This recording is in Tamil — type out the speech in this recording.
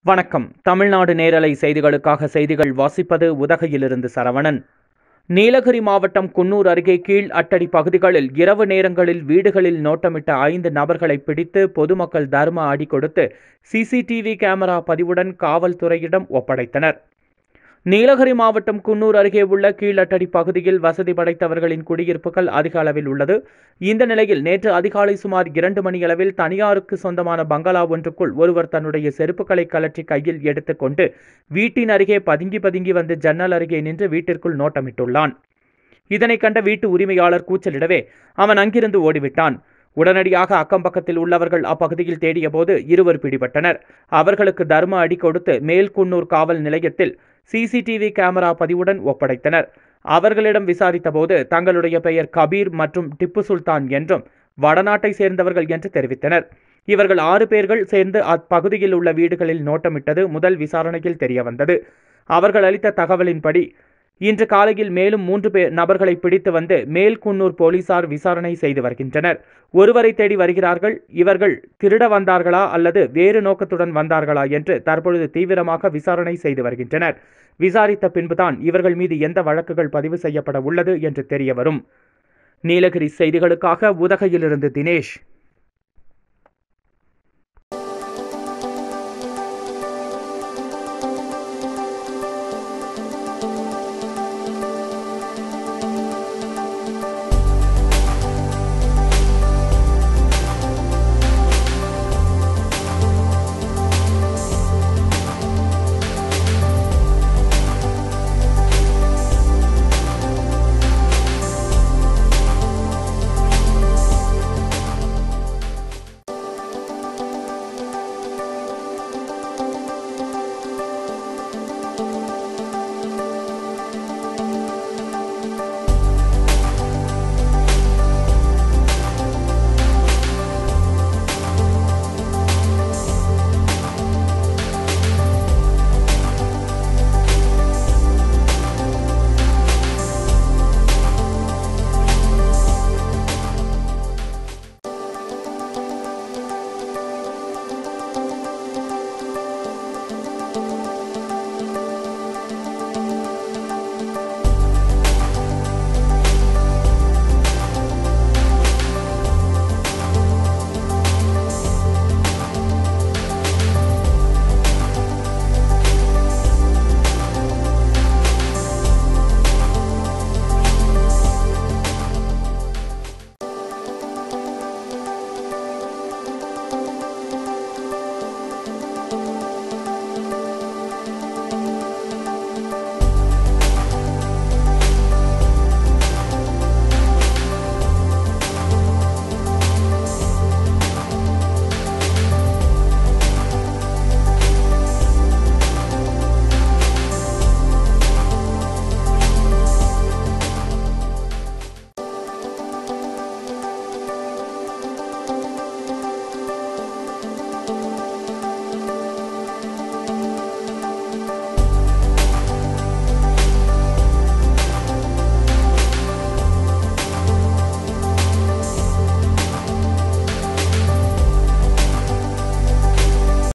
வணக்கம் தமிழ்நாடு நேரலை செய்திகளுக்காக செய்திகள் வாசிப்பது உதகையிலிருந்து சரவணன் நீலகிரி மாவட்டம் குன்னூர் அருகே கீழ் அட்டடி பகுதிகளில் இரவு நேரங்களில் வீடுகளில் நோட்டமிட்ட ஐந்து நபர்களை பிடித்து பொதுமக்கள் தர்ம அடி கொடுத்து சிசிடிவி கேமரா பதிவுடன் காவல்துறையிடம் ஒப்படைத்தனர் நீலகிரி மாவட்டம் குன்னூர் அருகே உள்ள கீழட்டடி பகுதியில் வசதி படைத்தவர்களின் குடியிருப்புகள் அதிக அளவில் உள்ளது இந்த நிலையில் நேற்று அதிகாலை சுமார் இரண்டு மணியளவில் தனியாருக்கு சொந்தமான பங்களா ஒன்றுக்குள் ஒருவர் தன்னுடைய செருப்புகளை கலற்றி கையில் எடுத்துக்கொண்டு வீட்டின் அருகே பதுங்கி பதுங்கி வந்து ஜன்னல் அருகே நின்று வீட்டிற்குள் நோட்டமிட்டுள்ளான் இதனை கண்ட வீட்டு உரிமையாளர் கூச்சலிடவே அவன் அங்கிருந்து ஓடிவிட்டான் உடனடியாக அக்கம் பக்கத்தில் உள்ளவர்கள் அப்பகுதியில் தேடியபோது இருவர் பிடிபட்டனர் அவர்களுக்கு தர்ம அடி கொடுத்து மேல்குன்னூர் காவல் நிலையத்தில் சிசிடிவி கேமரா பதிவுடன் ஒப்படைத்தனர் அவர்களிடம் விசாரித்தபோது தங்களுடைய பெயர் கபீர் மற்றும் டிப்பு சுல்தான் என்றும் வடநாட்டை சேர்ந்தவர்கள் என்று தெரிவித்தனர் இவர்கள் ஆறு பேர்கள் சேர்ந்து அப்பகுதியில் உள்ள வீடுகளில் நோட்டமிட்டது முதல் விசாரணையில் தெரியவந்தது அவர்கள் அளித்த தகவலின்படி இன்று காலையில் மேலும் மூன்று பேர் நபர்களை பிடித்து வந்து மேல்குன்னூர் போலீசார் விசாரணை செய்து வருகின்றனர் ஒருவரை தேடி வருகிறார்கள் இவர்கள் திருட வந்தார்களா அல்லது வேறு நோக்கத்துடன் வந்தார்களா என்று தற்பொழுது தீவிரமாக விசாரணை செய்து வருகின்றனர் விசாரித்த பின்புதான் இவர்கள் மீது எந்த வழக்குகள் பதிவு செய்யப்பட உள்ளது என்று தெரிய வரும் நீலகிரி செய்திகளுக்காக உதகையிலிருந்து தினேஷ்